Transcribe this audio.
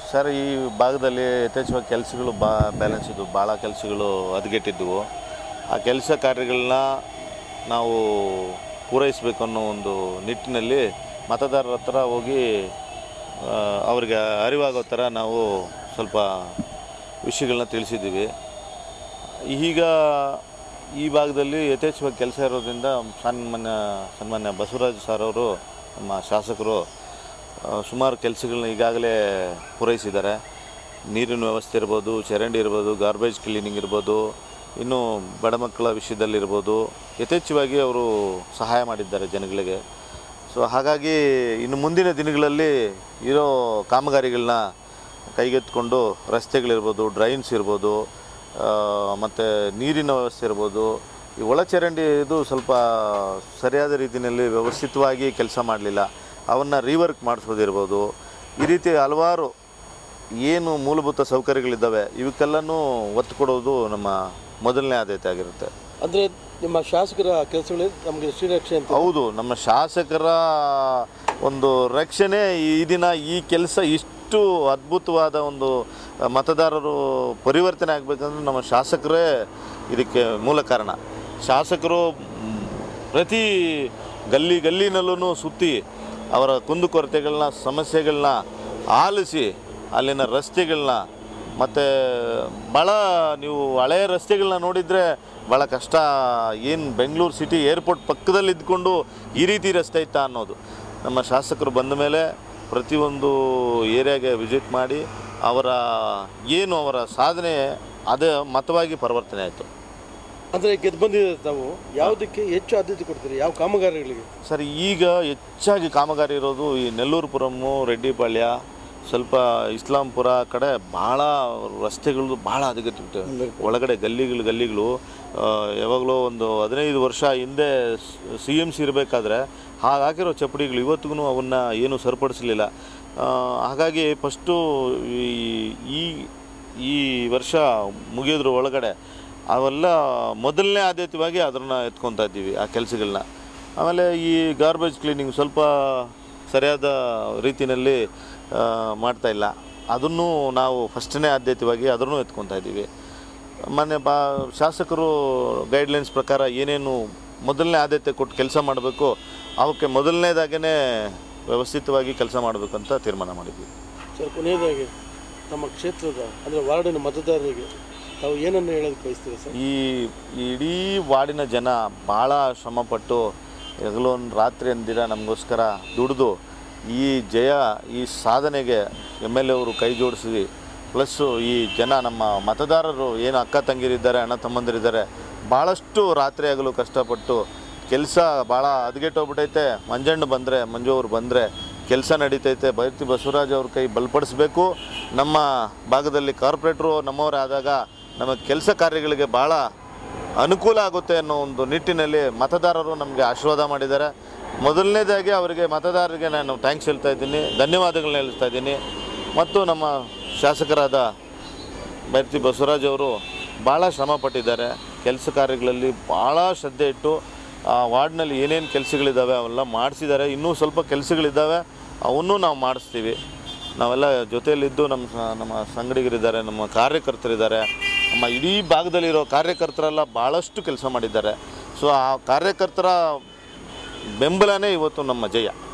sir ಈ ಭಾಗದಲ್ಲಿ ಯಥೇಚ್ಛವಾಗಿ ಕೆಲಸಗಳು ಬಾ ಬ್ಯಾಲೆನ್ಸ್ ಇದ್ದವು ಭಾಳ ಕೆಲಸಗಳು ಹದಗೆಟ್ಟಿದ್ದವು ಆ ಕೆಲಸ ಕಾರ್ಯಗಳನ್ನ ನಾವು ಪೂರೈಸಬೇಕು ಅನ್ನೋ ಒಂದು ನಿಟ್ಟಿನಲ್ಲಿ ಮತದಾರರ ಹತ್ರ ಹೋಗಿ ಆ, ಅವ್ರಿಗೆ ಅರಿವಾಗೋ ಥರ ನಾವು ಸ್ವಲ್ಪ ವಿಷಯಗಳನ್ನ ತಿಳಿಸಿದ್ದೀವಿ ಈಗ ಈ ಭಾಗದಲ್ಲಿ ಯಥೇಚ್ಛವಾಗಿ ಕೆಲಸ ಇರೋದ್ರಿಂದ ಸನ್ಮಾನ್ಯ ಸನ್ಮಾನ್ಯ ಬಸವರಾಜ್ ಸರ್ ಅವರು ನಮ್ಮ ಶಾಸಕರು ಆ, ಸುಮಾರು ಕೆಲಸಗಳನ್ನ ಈಗಾಗಲೇ ಪೂರೈಸಿದ್ದಾರೆ ನೀರಿನ ವ್ಯವಸ್ಥೆ ಇರ್ಬೋದು ಚರಂಡಿ ಇರ್ಬೋದು ಗಾರ್ಬೇಜ್ ಕ್ಲೀನಿಂಗ್ ಇರ್ಬೋದು ಇನ್ನು ಬಡ ಮಕ್ಕಳ ವಿಷಯದಲ್ಲಿರ್ಬೋದು ಯಥೇಚ್ಛವಾಗಿ ಅವರು ಸಹಾಯ ಮಾಡಿದ್ದಾರೆ ಜನಗಳಿಗೆ ಸೊ ಹಾಗಾಗಿ ಇನ್ನು ಮುಂದಿನ ದಿನಗಳಲ್ಲಿ ಇರೋ ಕಾಮಗಾರಿಗಳನ್ನ ಕೈಗೆತ್ತಿಕೊಂಡು ರಸ್ತೆಗಳಿರ್ಬೋದು ಡ್ರೈನ್ಸ್ ಇರ್ಬೋದು ಮತ್ತು ನೀರಿನ ವ್ಯವಸ್ಥೆ ಇರ್ಬೋದು ಈ ಒಳಚರಂಡಿ ಇದು ಸ್ವಲ್ಪ ಸರಿಯಾದ ರೀತಿಯಲ್ಲಿ ವ್ಯವಸ್ಥಿತವಾಗಿ ಕೆಲಸ ಮಾಡಲಿಲ್ಲ ಅವನ್ನು ರೀವರ್ಕ್ ಮಾಡಿಸೋದಿರ್ಬೋದು ಈ ರೀತಿ ಹಲವಾರು ಏನು ಮೂಲಭೂತ ಸೌಕರ್ಯಗಳಿದ್ದಾವೆ ಇವಕ್ಕೆಲ್ಲನೂ ಒತ್ತು ಕೊಡೋದು ನಮ್ಮ ಮೊದಲನೇ ಆದ್ಯತೆ ಆಗಿರುತ್ತೆ ಅಂದರೆ ನಿಮ್ಮ ಶಾಸಕರ ಕೆಲಸಗಳೇ ನಮಗೆ ಶ್ರೀರಕ್ಷೆ ಅಂತ ಹೌದು ನಮ್ಮ ಶಾಸಕರ ಒಂದು ರಕ್ಷಣೆ ಈ ದಿನ ಈ ಕೆಲಸ ಇಷ್ಟು ಅದ್ಭುತವಾದ ಒಂದು ಮತದಾರರು ಪರಿವರ್ತನೆ ಆಗಬೇಕಂದ್ರೆ ನಮ್ಮ ಶಾಸಕರೇ ಇದಕ್ಕೆ ಮೂಲ ಕಾರಣ ಶಾಸಕರು ಮ್, ಪ್ರತಿ ಗಲ್ಲಿ ಗಲ್ಲಿನಲ್ಲೂ ಸುತ್ತಿ ಅವರ ಕುಂದುಕೊರತೆಗಳನ್ನ ಸಮಸ್ಯೆಗಳನ್ನ ಆಲಿಸಿ ಅಲ್ಲಿನ ರಸ್ತೆಗಳನ್ನ ಮತ್ತು ಭಾಳ ನೀವು ಹಳೆಯ ರಸ್ತೆಗಳನ್ನ ನೋಡಿದರೆ ಭಾಳ ಕಷ್ಟ ಏನು ಬೆಂಗಳೂರು ಸಿಟಿ ಏರ್ಪೋರ್ಟ್ ಪಕ್ಕದಲ್ಲಿ ಇದ್ಕೊಂಡು ಈ ರೀತಿ ರಸ್ತೆ ಇತ್ತಾ ಅನ್ನೋದು ನಮ್ಮ ಶಾಸಕರು ಬಂದ ಮೇಲೆ ಪ್ರತಿಯೊಂದು ಏರಿಯಾಗೆ ವಿಸಿಟ್ ಮಾಡಿ ಅವರ ಏನು ಅವರ ಸಾಧನೆ ಅದೇ ಮತವಾಗಿ ಪರಿವರ್ತನೆ ಆಯಿತು ಅಂದರೆ ಗೆದ್ದು ಬಂದಿದೆ ತಾವು ಯಾವುದಕ್ಕೆ ಹೆಚ್ಚು ಆದ್ಯತೆ ಕೊಡ್ತೀರಿ ಯಾವ ಕಾಮಗಾರಿಗಳಿಗೆ ಸರ್ ಈಗ ಹೆಚ್ಚಾಗಿ ಕಾಮಗಾರಿ ಇರೋದು ಈ ನೆಲ್ಲೂರುಪುರಮ್ಮು ರೆಡ್ಡಿಪಾಳ್ಯ ಸ್ವಲ್ಪ ಇಸ್ಲಾಂಪುರ ಕಡೆ ಭಾಳ ರಸ್ತೆಗಳು ಭಾಳ ಹದಗೆಟ್ಟಿಬಿಟ್ಟೆ ಒಳಗಡೆ ಗಲ್ಲಿಗಳು ಗಲ್ಲಿಗಳು ಆ, ಯಾವಾಗಲೂ ಒಂದು ಹದಿನೈದು ವರ್ಷ ಹಿಂದೆ ಸಿ ಎಮ್ ಸಿ ಇರಬೇಕಾದ್ರೆ ಹಾಗಾಕಿರೋ ಚಪ್ಪಡಿಗಳು ಇವತ್ತಿಗೂ ಅವನ್ನ ಏನು ಸರಿಪಡಿಸಲಿಲ್ಲ ಆ, ಹಾಗಾಗಿ ಫಸ್ಟು ಈ ಈ- ಈ ವರ್ಷ ಮುಗಿಯೋದ್ರ ಒಳಗಡೆ ಅವೆಲ್ಲ ಮೊದಲನೇ ಆದ್ಯತೆಯಾಗಿ ಅದನ್ನು ಎತ್ಕೊತಾ ಇದ್ದೀವಿ ಆ ಕೆಲಸಗಳನ್ನ ಆಮೇಲೆ ಈ ಗಾರ್ಬೇಜ್ ಕ್ಲೀನಿಂಗ್ ಸ್ವಲ್ಪ ಸರಿಯಾದ ರೀತಿಯಲ್ಲಿ ಆ, ಮಾಡ್ತಾ ಇಲ್ಲ ಅದನ್ನು ನಾವು ಫಸ್ಟನೇ ಆದ್ಯತೆಯಾಗಿ ಅದನ್ನು ಎತ್ಕೊತಾ ಇದ್ದೀವಿ ಮೊನ್ನೆ ಬಾ ಶಾಸಕರು ಗೈಡ್ಲೈನ್ಸ್ ಪ್ರಕಾರ ಏನೇನು ಮೊದಲನೇ ಆದ್ಯತೆ ಕೊಟ್ಟು ಕೆಲಸ ಮಾಡಬೇಕು ಅವಕ್ಕೆ ಮೊದಲನೇದಾಗೇ ವ್ಯವಸ್ಥಿತವಾಗಿ ಕೆಲಸ ಮಾಡಬೇಕಂತ ತೀರ್ಮಾನ ಮಾಡಿದ್ವಿ ಸರ್ ಕೊನೆಯದಾಗಿ ನಮ್ಮ ಕ್ಷೇತ್ರದ ಅಂದರೆ ವಾರ್ಡಿನ ಮತದಾರರಿಗೆ ತಾವು ಏನನ್ನು ಹೇಳೋದಕ್ಕೆ ಬಯಸ್ತೀರಾ ಸರ್ ಈ ಇಡೀ ವಾರ್ಡಿನ ಜನ ಭಾಳ ಶ್ರಮಪಟ್ಟು ಹಗಲೊಂದು ರಾತ್ರಿ ಅಂದಿರ ನಮಗೋಸ್ಕರ ದುಡಿದು ಈ ಜಯ ಈ ಸಾಧನೆಗೆ ಎಮ್ ಎಲ್ ಎ ಅವರು ಕೈ ಜೋಡಿಸಿ ಪ್ಲಸ್ಸು ಈ ಜನ ನಮ್ಮ ಮತದಾರರು ಏನು ಅಕ್ಕ ತಂಗಿರಿದ್ದಾರೆ ಅಣ್ಣ ತಮ್ಮಂದಿರಿದ್ದಾರೆ ಭಾಳಷ್ಟು ರಾತ್ರಿ ಆಗಲು ಕಷ್ಟಪಟ್ಟು ಕೆಲಸ ಭಾಳ ಹದಗೆಟ್ಟೋಗ್ಬಿಟ್ಟೈತೆ ಮಂಜಣ್ಣ ಬಂದರೆ ಮಂಜು ಅವ್ರು ಬಂದರೆ ಕೆಲಸ ನಡೀತೈತೆ ಬೈತಿ ಬಸವರಾಜ್ ಅವ್ರ ಕೈ ಬಲಪಡಿಸ್ಬೇಕು ನಮ್ಮ ಭಾಗದಲ್ಲಿ ಕಾರ್ಪೊರೇಟ್ರು ನಮ್ಮವರೇ ಆದಾಗ ನಮ್ಮ ಕೆಲಸ ಕಾರ್ಯಗಳಿಗೆ ಭಾಳ ಅನುಕೂಲ ಆಗುತ್ತೆ ಅನ್ನೋ ಒಂದು ನಿಟ್ಟಿನಲ್ಲಿ ಮತದಾರರು ನಮಗೆ ಆಶೀರ್ವಾದ ಮಾಡಿದ್ದಾರೆ ಮೊದಲನೇದಾಗಿ ಅವರಿಗೆ ಮತದಾರರಿಗೆ ನಾನು ಥ್ಯಾಂಕ್ಸ್ ಹೇಳ್ತಾ ಇದ್ದೀನಿ ಧನ್ಯವಾದಗಳನ್ನ ಹೇಳ್ತಾ ಇದ್ದೀನಿ ಮತ್ತು ನಮ್ಮ ಶಾಸಕರಾದ ಬೈರ್ತಿ ಬಸವರಾಜ್ ಅವರು ಭಾಳ ಶ್ರಮ ಪಟ್ಟಿದ್ದಾರೆ ಕೆಲಸ ಕಾರ್ಯಗಳಲ್ಲಿ ಭಾಳ ಶ್ರದ್ಧೆ ಇಟ್ಟು ಆ ವಾರ್ಡ್ನಲ್ಲಿ ಏನೇನು ಕೆಲಸಗಳಿದ್ದಾವೆ ಅವೆಲ್ಲ ಮಾಡಿಸಿದ್ದಾರೆ ಇನ್ನೂ ಸ್ವಲ್ಪ ಕೆಲಸಗಳಿದ್ದಾವೆ ಅವನ್ನೂ ನಾವು ಮಾಡಿಸ್ತೀವಿ ನಾವೆಲ್ಲ ಜೊತೆಯಲ್ಲಿದ್ದು ನಮ್ಮ ಸ- ನಮ್ಮ ಸಂಗಡಿಗರಿದ್ದಾರೆ ನಮ್ಮ ಕಾರ್ಯಕರ್ತರಿದ್ದಾರೆ ನಮ್ಮ ಇಡೀ ಭಾಗದಲ್ಲಿರೋ ಕಾರ್ಯಕರ್ತರೆಲ್ಲ ಭಾಳಷ್ಟು ಕೆಲಸ ಮಾಡಿದ್ದಾರೆ ಸೊ ಆ ಕಾರ್ಯಕರ್ತರ ಬೆಂಬಲನೇ ಇವತ್ತು ನಮ್ಮ ಜಯ